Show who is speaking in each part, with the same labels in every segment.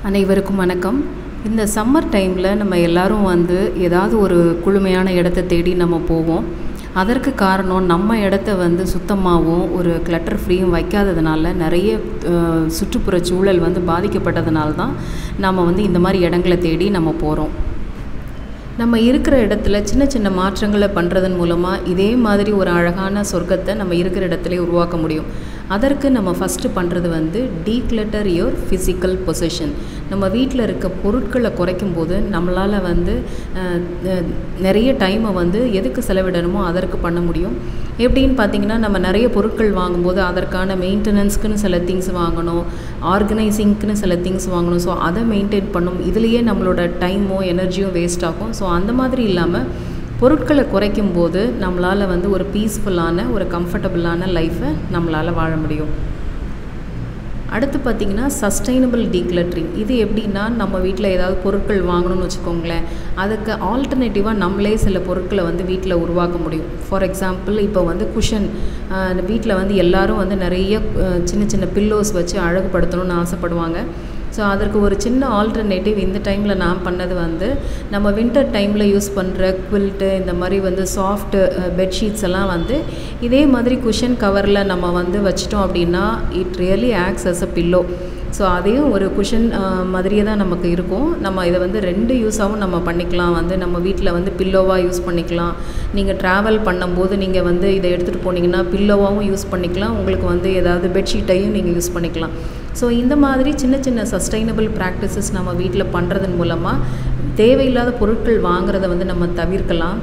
Speaker 1: அனைவருக்கும் வணக்கம் இந்த சம்மர் டைமில் நம்ம எல்லாரும் வந்து ஏதாவது ஒரு குளுமையான இடத்த தேடி நம்ம போவோம் அதற்கு காரணம் நம்ம இடத்த வந்து சுத்தமாகவும் ஒரு கிளட்டர் ஃப்ரீயும் வைக்காததுனால நிறைய அஹ், சுற்றுப்புற சூழல் வந்து பாதிக்கப்பட்டதுனால தான் நம்ம வந்து இந்த மாதிரி இடங்களை தேடி நம்ம போகிறோம் நம்ம இருக்கிற இடத்துல சின்ன சின்ன மாற்றங்களை பண்ணுறதன் மூலமாக இதே மாதிரி ஒரு அழகான சொர்க்கத்தை நம்ம இருக்கிற இடத்துல உருவாக்க முடியும் அதற்கு நம்ம ஃபஸ்ட்டு பண்ணுறது வந்து டீக்ளட்டர் யுவர் ஃபிசிக்கல் பொசிஷன் நம்ம வீட்டில் இருக்க பொருட்களை குறைக்கும் போது நம்மளால் வந்து அஹ், அஹ், நிறைய டைமை வந்து எதுக்கு செலவிடணுமோ அதற்கு பண்ண முடியும் எப்படின்னு பார்த்தீங்கன்னா நம்ம நிறைய பொருட்கள் வாங்கும்போது அதற்கான மெயின்டெனன்ஸ்க்குன்னு சில திங்ஸ் வாங்கணும் ஆர்கனைசிங்க்குன்னு சில திங்ஸ் வாங்கணும் ஸோ அதை மெயின்டைன் பண்ணும் இதுலேயே நம்மளோட டைமோ எனர்ஜியும் வேஸ்ட் ஆகும் ஸோ அந்த மாதிரி இல்லாமல் பொருட்களை குறைக்கும் போது நம்மளால் வந்து ஒரு பீஸ்ஃபுல்லான ஒரு கம்ஃபர்டபுளான லைஃப்பை நம்மளால் வாழ முடியும் அடுத்து பார்த்திங்கன்னா சஸ்டைனபிள் டீக்ளட்ரிங் இது எப்படின்னா நம்ம வீட்டில் ஏதாவது பொருட்கள் வாங்கணும்னு வச்சுக்கோங்களேன் அதுக்கு ஆல்டர்னேட்டிவாக நம்மளே சில பொருட்களை வந்து வீட்டில் உருவாக்க முடியும் ஃபார் எக்ஸாம்பிள் இப்போ வந்து குஷன் வீட்டில் வந்து எல்லாரும் வந்து நிறைய அஹ், சின்ன சின்ன பில்லோஸ் வச்சு அழகுபடுத்தணும்னு ஆசைப்படுவாங்க ஸோ அதற்கு ஒரு சின்ன ஆல்டர்னேட்டிவ் இந்த டைமில் நான் பண்ணது வந்து நம்ம வின்டர் டைமில் யூஸ் பண்ணுற குவில்ட்டு இந்த மாதிரி வந்து சாஃப்ட் பெட்ஷீட்ஸ் எல்லாம் வந்து இதே மாதிரி குஷன் கவரில் நம்ம வந்து வச்சிட்டோம் அப்படின்னா it really acts as a pillow so அதையும் ஒரு குஷன் மாதிரியே தான் நமக்கு இருக்கும் நம்ம இதை வந்து ரெண்டு யூஸாகவும் நம்ம பண்ணிக்கலாம் வந்து நம்ம வீட்டில் வந்து பில்லோவாக யூஸ் பண்ணிக்கலாம் நீங்கள் ட்ராவல் பண்ணும்போது நீங்கள் வந்து இதை எடுத்துகிட்டு போனீங்கன்னா பில்லோவாகவும் யூஸ் பண்ணிக்கலாம் உங்களுக்கு வந்து ஏதாவது பெட்ஷீட்டையும் நீங்கள் யூஸ் பண்ணிக்கலாம் ஸோ இந்த மாதிரி சின்ன சின்ன சஸ்டைனபிள் ப்ராக்டிசஸ் நம்ம வீட்டில் பண்ணுறதன் மூலமாக தேவையில்லாத பொருட்கள் வாங்குறத வந்து நம்ம தவிர்க்கலாம்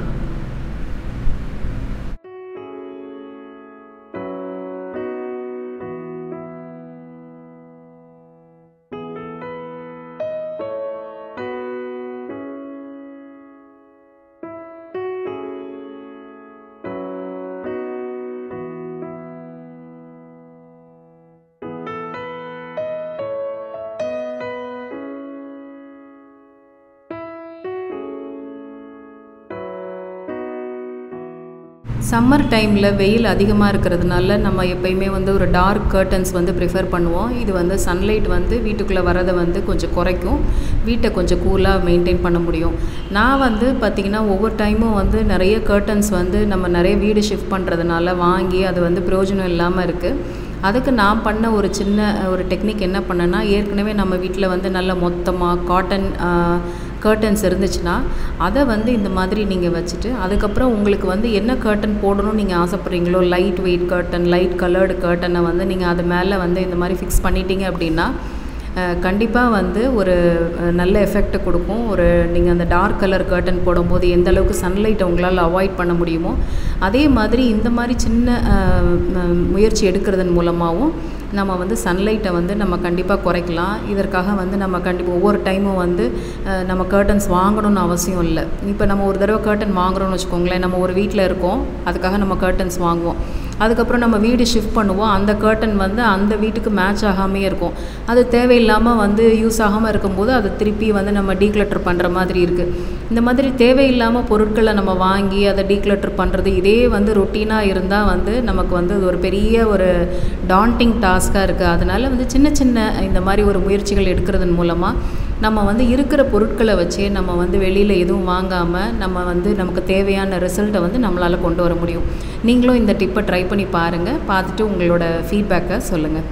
Speaker 1: சம்மர் டைமில் வெயில் அதிகமாக இருக்கிறதுனால நம்ம எப்பயுமே வந்து ஒரு டார்க் கர்டன்ஸ் வந்து ப்ரிஃபர் பண்ணுவோம் இது வந்து சன்லைட் வந்து வீட்டுக்குள்ளே வரதை வந்து கொஞ்சம் குறைக்கும் வீட்டை கொஞ்சம் கூலாக மெயின்டைன் பண்ண முடியும் நான் வந்து பார்த்திங்கன்னா ஒவ்வொரு டைமும் வந்து நிறைய கர்டன்ஸ் வந்து நம்ம நிறைய வீடு ஷிஃப்ட் பண்ணுறதுனால வாங்கி அது வந்து பிரயோஜனம் இல்லாமல் இருக்குது அதுக்கு நான் பண்ண ஒரு சின்ன ஒரு டெக்னிக் என்ன பண்ணேன்னா ஏற்கனவே நம்ம வீட்டில் வந்து நல்ல மொத்தமாக காட்டன் கர்டன்ஸ் இருந்துச்சுன்னா அதை வந்து இந்த மாதிரி நீங்கள் வச்சுட்டு அதுக்கப்புறம் உங்களுக்கு வந்து என்ன கர்டன் போடணும்னு நீங்கள் ஆசைப்பட்றீங்களோ light weight curtain light coloured கர்ட்டனை வந்து நீங்கள் அது மேலே வந்து இந்த மாதிரி ஃபிக்ஸ் பண்ணிட்டீங்க அப்படின்னா கண்டிப்பாக வந்து ஒரு அஹ், நல்ல எஃபெக்ட் கொடுக்கும் ஒரு நீங்கள் அந்த டார்க் கலர் கர்டன் போடும்போது எந்த அளவுக்கு சன்லைட்டை உங்களால் அவாய்ட் பண்ண முடியுமோ அதே மாதிரி இந்த மாதிரி சின்ன அஹ், ம- முயற்சி எடுக்கிறதன் மூலமாகவும் நம்ம வந்து சன்லைட்டை வந்து நம்ம கண்டிப்பாக குறைக்கலாம் இதற்காக வந்து நம்ம கண்டிப்பாக ஒவ்வொரு டைமும் வந்து அஹ், நம்ம கர்டன்ஸ் வாங்கணும்னு அவசியம் இல்லை இப்போ நம்ம ஒரு தடவை கர்டன் வாங்குறோம்னு வச்சுக்கோங்களேன் நம்ம ஒரு வீட்டில் இருக்கோம் அதுக்காக நம்ம கர்டன்ஸ் வாங்குவோம் அதுக்கப்புறம் நம்ம வீடு ஷிஃப்ட் பண்ணுவோம் அந்த கர்டன் வந்து அந்த வீட்டுக்கு மேட்ச் ஆகாமே இருக்கும் அது தேவையில்லாமல் வந்து யூஸ் ஆகாமல் இருக்கும்போது அதை திருப்பி வந்து நம்ம டீக்ளட்டர் பண்ணுற மாதிரி இருக்குது இந்த மாதிரி தேவையில்லாமல் பொருட்களை நம்ம வாங்கி அதை டீக்ளட்டர் பண்ணுறது இதே வந்து ரொட்டீனாக இருந்தால் வந்து நமக்கு வந்து அது ஒரு பெரிய ஒரு டாண்டிங் டாஸ்க்காக இருக்குது அதனால வந்து சின்ன சின்ன இந்த மாதிரி ஒரு முயற்சிகள் எடுக்கிறதன் மூலமாக நம்ம வந்து இருக்கிற பொருட்களை வச்சே நம்ம வந்து வெளியில் எதுவும் வாங்காமல் நம்ம வந்து நமக்கு தேவையான ரிசல்ட்டை வந்து நம்மளால் கொண்டு வர முடியும் நீங்களும் இந்த டிப்பை ட்ரை பண்ணி பாருங்கள் பார்த்துட்டு உங்களோட ஃபீட்பேக்கை சொல்லுங்கள்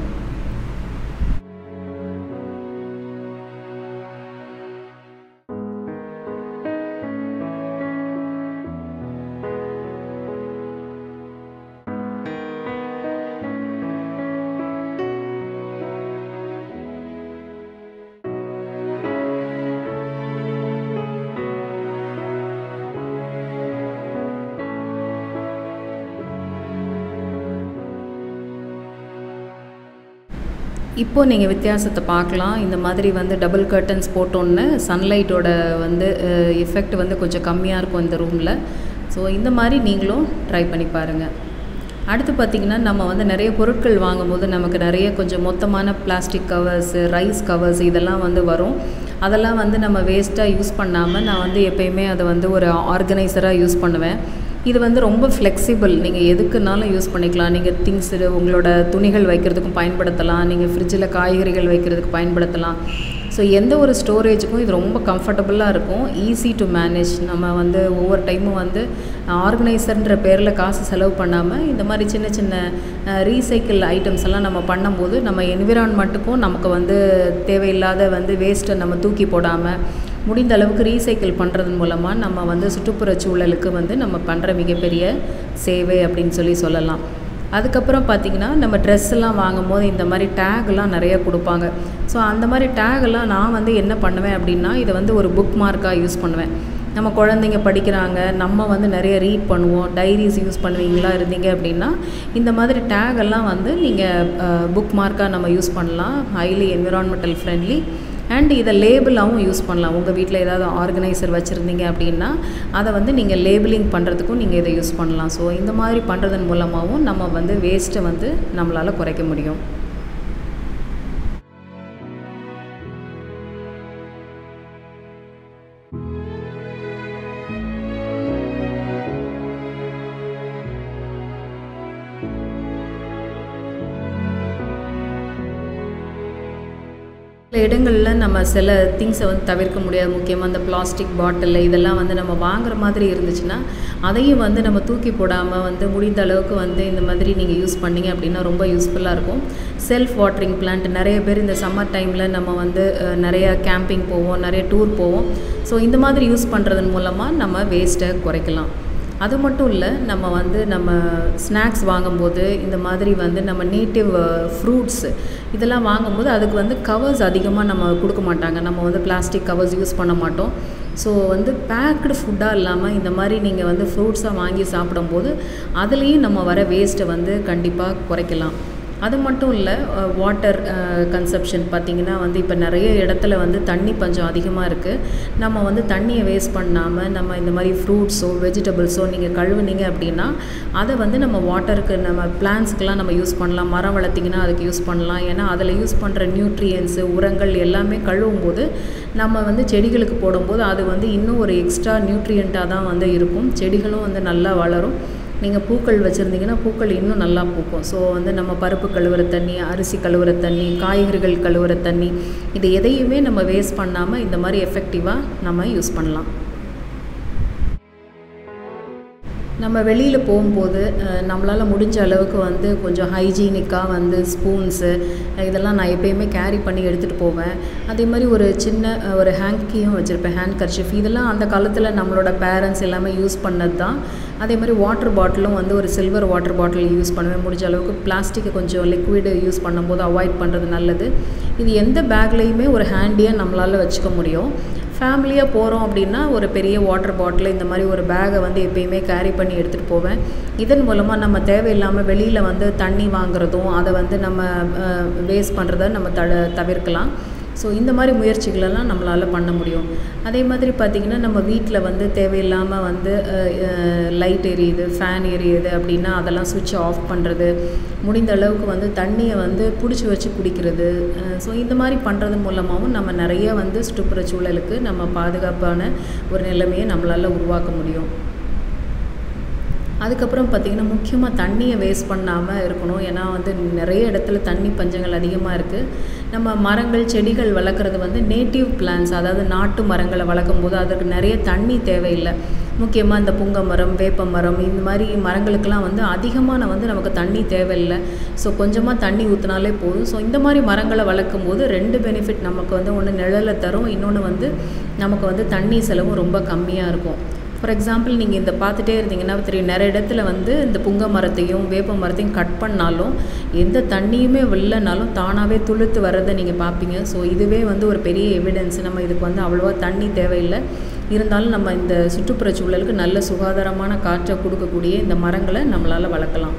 Speaker 1: இப்போ நீங்கள் வித்தியாசத்தை பார்க்கலாம் இந்த மாதிரி வந்து டபுள் கர்டன்ஸ் போட்டோன்னே சன்லைட்டோட வந்து எஃபெக்ட் வந்து கொஞ்சம் கம்மியாக இருக்கும் இந்த ரூமில் ஸோ இந்த மாதிரி நீங்களும் ட்ரை பண்ணி பாருங்கள் அடுத்து பார்த்திங்கன்னா நம்ம வந்து நிறைய பொருட்கள் வாங்கும்போது நமக்கு நிறைய கொஞ்சம் மொத்தமான பிளாஸ்டிக் கவர்ஸு ரைஸ் கவர்ஸ் இதெல்லாம் வந்து வரும் அதெல்லாம் வந்து நம்ம வேஸ்ட்டாக யூஸ் பண்ணாமல் நான் வந்து எப்பயுமே அதை வந்து ஒரு ஆர்கனைசராக யூஸ் பண்ணுவேன் இது வந்து ரொம்ப ஃப்ளெக்சிபிள் நீங்கள் எதுக்குனாலும் யூஸ் பண்ணிக்கலாம் நீங்கள் திங்ஸ் உங்களோட துணிகள் வைக்கிறதுக்கும் பயன்படுத்தலாம் நீங்கள் ஃப்ரிட்ஜில் காய்கறிகள் வைக்கிறதுக்கு பயன்படுத்தலாம் ஸோ ஸோ எந்த ஒரு ஸ்டோரேஜுக்கும் இது ரொம்ப கம்ஃபர்டபுளாக இருக்கும் ஈஸி டு மேனேஜ் நம்ம வந்து ஒவ்வொரு டைமும் வந்து ஆர்கனைசர்ன்ற பேரில் காசு செலவு பண்ணாமல் இந்த மாதிரி சின்ன சின்ன ரீசைக்கிள் ஐட்டம்ஸ் எல்லாம் நம்ம பண்ணும்போது நம்ம என்விரான்மெண்ட்டுக்கும் நமக்கு வந்து தேவையில்லாத வந்து வேஸ்ட்டை நம்ம தூக்கி போடாமல் முடிந்த அளவுக்கு ரீசைக்கிள் பண்ணுறதன் மூலமாக நம்ம வந்து சுற்றுப்புற சூழலுக்கு வந்து நம்ம பண்ணுற மிகப்பெரிய சேவை அப்படின்னு சொல்லி சொல்லலாம் அதுக்கப்புறம் பார்த்திங்கன்னா நம்ம ட்ரெஸ் எல்லாம் வாங்கும்போது இந்த மாதிரி டேக்லாம் நிறைய கொடுப்பாங்க ஸோ அந்த மாதிரி டேகெல்லாம் நான் வந்து என்ன பண்ணுவேன் அப்படின்னா இதை வந்து ஒரு புக் மார்க்காக யூஸ் பண்ணுவேன் நம்ம குழந்தைங்க படிக்கிறாங்க நம்ம வந்து நிறைய ரீட் பண்ணுவோம் டைரிஸ் யூஸ் பண்ணுவீங்களா இருந்தீங்க அப்படின்னா இந்த மாதிரி டேக் எல்லாம் வந்து நீங்கள் புக் மார்க்காக நம்ம யூஸ் பண்ணலாம் ஹைலி என்விரான்மெண்டல் ஃப்ரெண்ட்லி அண்ட் இதை லேபிளாகவும் யூஸ் பண்ணலாம் உங்கள் வீட்டில் ஏதாவது ஆர்கனைசர் வச்சுருந்தீங்க அப்படின்னா அதை வந்து நீங்கள் லேபிளிங் பண்ணுறதுக்கும் நீங்கள் இதை யூஸ் பண்ணலாம் ஸோ இந்த மாதிரி பண்ணுறதன் மூலமாகவும் நம்ம வந்து வேஸ்ட்டை வந்து நம்மளால் குறைக்க முடியும் சில இடங்களில் நம்ம சில திங்ஸை வந்து தவிர்க்க முடியாது முக்கியமாக இந்த பிளாஸ்டிக் பாட்டில் இதெல்லாம் வந்து நம்ம வாங்குற மாதிரி இருந்துச்சுன்னா அதையும் வந்து நம்ம தூக்கி போடாமல் வந்து முடிந்த அளவுக்கு வந்து இந்த மாதிரி நீங்கள் யூஸ் பண்ணீங்க அப்படின்னா ரொம்ப யூஸ்ஃபுல்லாக இருக்கும் செல்ஃப் வாட்டரிங் பிளான்ட் நிறைய பேர் இந்த சம்மர் டைமில் நம்ம வந்து நிறைய கேம்பிங் போவோம் நிறைய டூர் போவோம் ஸோ இந்த மாதிரி யூஸ் பண்ணுறதன் மூலமாக நம்ம வேஸ்ட்டை குறைக்கலாம் அது மட்டும் இல்லை நம்ம வந்து நம்ம ஸ்நாக்ஸ் வாங்கும்போது இந்த மாதிரி வந்து நம்ம நேட்டிவ் ஃப்ரூட்ஸ் இதெல்லாம் வாங்கும்போது அதுக்கு வந்து கவர்ஸ் அதிகமாக நம்ம கொடுக்க மாட்டாங்க நம்ம வந்து பிளாஸ்டிக் கவர்ஸ் யூஸ் பண்ண மாட்டோம் ஸோ வந்து பேக்டு ஃபுட்டாக இல்லாமல் இந்த மாதிரி நீங்கள் வந்து ஃப்ரூட்ஸாக வாங்கி சாப்பிடும்போது அதுலேயும் நம்ம வர வேஸ்ட்டை வந்து கண்டிப்பாக குறைக்கலாம் அது மட்டும் இல்லை வாட்டர் கன்சப்ஷன் பார்த்திங்கன்னா வந்து இப்போ நிறைய இடத்துல வந்து தண்ணி பஞ்சம் அதிகமாக இருக்குது நம்ம வந்து தண்ணியை வேஸ்ட் பண்ணாமல் நம்ம இந்த மாதிரி ஃப்ரூட்ஸோ வெஜிடபிள்ஸோ நீங்கள் கழுவுனீங்க அப்படின்னா அதை வந்து நம்ம வாட்டருக்கு நம்ம பிளான்ஸ்க்கெலாம் நம்ம யூஸ் பண்ணலாம் மரம் வளர்த்திங்கன்னா அதுக்கு யூஸ் பண்ணலாம் ஏன்னா அதில் யூஸ் பண்ணுற நியூட்ரியன்ஸு உரங்கள் எல்லாமே கழுவும் போது நம்ம வந்து செடிகளுக்கு போடும்போது அது வந்து இன்னும் ஒரு எக்ஸ்ட்ரா நியூட்ரியண்ட்டாக தான் வந்து இருக்கும் செடிகளும் வந்து நல்லா வளரும் நீங்கள் பூக்கள் வச்சுருந்தீங்கன்னா பூக்கள் இன்னும் நல்லா பூக்கும் ஸோ வந்து நம்ம பருப்பு கழுவுற தண்ணி அரிசி கழுவுற தண்ணி காய்கறிகள் கழுவுற தண்ணி இது எதையுமே நம்ம வேஸ்ட் பண்ணாமல் இந்த மாதிரி எஃபெக்டிவாக நம்ம யூஸ் பண்ணலாம் நம்ம வெளியில் போகும்போது நம்மளால் முடிஞ்ச அளவுக்கு வந்து கொஞ்சம் ஹைஜீனிக்காக வந்து ஸ்பூன்ஸு இதெல்லாம் நான் எப்பயுமே கேரி பண்ணி எடுத்துகிட்டு போவேன் அதே மாதிரி ஒரு சின்ன ஒரு ஹேங்கியும் வச்சுருப்பேன் ஹேண்ட் கர்ச்சிஃப் இதெல்லாம் அந்த காலத்தில் நம்மளோட பேரண்ட்ஸ் எல்லாமே யூஸ் பண்ணது தான் அதே மாதிரி வாட்டர் பாட்டிலும் வந்து ஒரு சில்வர் வாட்டர் பாட்டில் யூஸ் பண்ணுவேன் முடிஞ்ச அளவுக்கு பிளாஸ்டிக்கை கொஞ்சம் லிக்விடு யூஸ் பண்ணும்போது அவாய்ட் பண்ணுறது நல்லது இது எந்த பேக்லேயுமே ஒரு ஹேண்டியாக நம்மளால் வச்சுக்க முடியும் ஃபேமிலியாக போகிறோம் அப்படின்னா ஒரு பெரிய வாட்டர் பாட்டில் இந்த மாதிரி ஒரு பேகை வந்து எப்பயுமே கேரி பண்ணி எடுத்துகிட்டு போவேன் இதன் மூலமாக நம்ம தேவையில்லாமல் வெளியில் வந்து தண்ணி வாங்குறதும் அதை வந்து நம்ம வேஸ்ட் பண்ணுறத நம்ம த தவிர்க்கலாம் ஸோ இந்த மாதிரி முயற்சிகளெல்லாம் நம்மளால் பண்ண முடியும் அதே மாதிரி பார்த்திங்கன்னா நம்ம வீட்டில் வந்து தேவையில்லாமல் வந்து லைட் எரியுது ஃபேன் எரியுது அப்படின்னா அதெல்லாம் சுவிட்ச் ஆஃப் பண்ணுறது முடிந்த அளவுக்கு வந்து தண்ணியை வந்து பிடிச்சி வச்சு குடிக்கிறது ஸோ இந்த மாதிரி பண்ணுறது மூலமாகவும் நம்ம நிறைய வந்து சுற்றுப்புற சூழலுக்கு நம்ம பாதுகாப்பான ஒரு நிலைமையை நம்மளால் உருவாக்க முடியும் அதுக்கப்புறம் பார்த்திங்கன்னா முக்கியமாக தண்ணியை வேஸ்ட் பண்ணாமல் இருக்கணும் ஏன்னா வந்து நிறைய இடத்துல தண்ணி பஞ்சங்கள் அதிகமாக இருக்குது நம்ம மரங்கள் செடிகள் வளர்க்குறது வந்து நேட்டிவ் பிளான்ஸ் அதாவது நாட்டு மரங்களை வளர்க்கும் போது அதற்கு நிறைய தண்ணி தேவையில்லை முக்கியமாக இந்த புங்க மரம் வேப்ப மரம் இந்த மாதிரி மரங்களுக்கெல்லாம் வந்து அதிகமான வந்து நமக்கு தண்ணி தேவையில்லை ஸோ கொஞ்சமாக தண்ணி ஊற்றினாலே போதும் ஸோ இந்த மாதிரி மரங்களை வளர்க்கும் போது ரெண்டு பெனிஃபிட் நமக்கு வந்து ஒன்று நிழலை தரும் இன்னொன்று வந்து நமக்கு வந்து தண்ணி செலவும் ரொம்ப கம்மியாக இருக்கும் ஃபார் எக்ஸாம்பிள் நீங்கள் இந்த பார்த்துட்டே இருந்தீங்கன்னா தெரியும் நிறைய இடத்துல வந்து இந்த புங்க மரத்தையும் வேப்ப மரத்தையும் கட் பண்ணாலும் எந்த தண்ணியுமே இல்லைனாலும் தானாகவே துளுத்து வர்றதை நீங்கள் பார்ப்பீங்க ஸோ இதுவே வந்து ஒரு பெரிய எவிடன்ஸ் நம்ம இதுக்கு வந்து அவ்வளோவா தண்ணி தேவையில்லை இருந்தாலும் நம்ம இந்த சுற்றுப்புற சூழலுக்கு நல்ல சுகாதாரமான காற்றை கொடுக்கக்கூடிய இந்த மரங்களை நம்மளால் வளர்க்கலாம்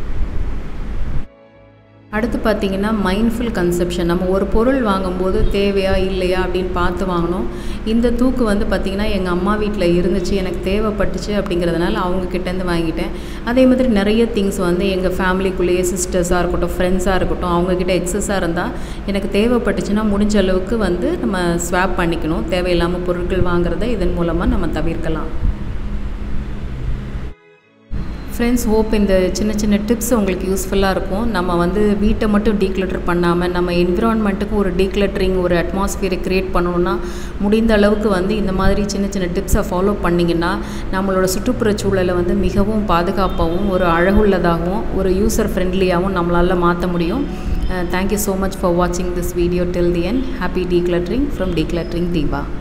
Speaker 1: அடுத்து பார்த்திங்கன்னா மைண்ட்ஃபுல் கன்செப்ஷன் நம்ம ஒரு பொருள் வாங்கும்போது தேவையா இல்லையா அப்படின்னு பார்த்து வாங்கணும் இந்த தூக்கு வந்து பார்த்திங்கன்னா எங்கள் அம்மா வீட்டில் இருந்துச்சு எனக்கு தேவைப்பட்டுச்சு அப்படிங்கிறதுனால அவங்கக்கிட்டேருந்து வாங்கிட்டேன் அதே மாதிரி நிறைய திங்ஸ் வந்து எங்கள் ஃபேமிலிக்குள்ளேயே சிஸ்டர்ஸாக இருக்கட்டும் ஃப்ரெண்ட்ஸாக இருக்கட்டும் அவங்கக்கிட்ட எக்ஸஸாக இருந்தால் எனக்கு தேவைப்பட்டுச்சுன்னா முடிஞ்ச அளவுக்கு வந்து நம்ம ஸ்வாப் பண்ணிக்கணும் தேவையில்லாமல் பொருட்கள் வாங்குறத இதன் மூலமாக நம்ம தவிர்க்கலாம் ஃப்ரெண்ட்ஸ் ஹோப் இந்த சின்ன சின்ன டிப்ஸ் உங்களுக்கு யூஸ்ஃபுல்லாக இருக்கும் நம்ம வந்து வீட்டை மட்டும் டீக்ளட்டர் பண்ணாமல் நம்ம என்விரான்மெண்ட்டுக்கு ஒரு டீக்ளட்டரிங் ஒரு அட்மாஸ்பியரை க்ரியேட் பண்ணணுன்னா முடிந்த அளவுக்கு வந்து இந்த மாதிரி சின்ன சின்ன டிப்ஸை ஃபாலோ பண்ணிங்கன்னா நம்மளோட சுற்றுப்புற சூழலை வந்து மிகவும் பாதுகாப்பாகவும் ஒரு அழகுள்ளதாகவும் ஒரு யூசர் ஃப்ரெண்ட்லியாகவும் நம்மளால் மாற்ற முடியும் தேங்க்யூ ஸோ மச் ஃபார் வாட்சிங் this video till the end happy decluttering from decluttering Deepa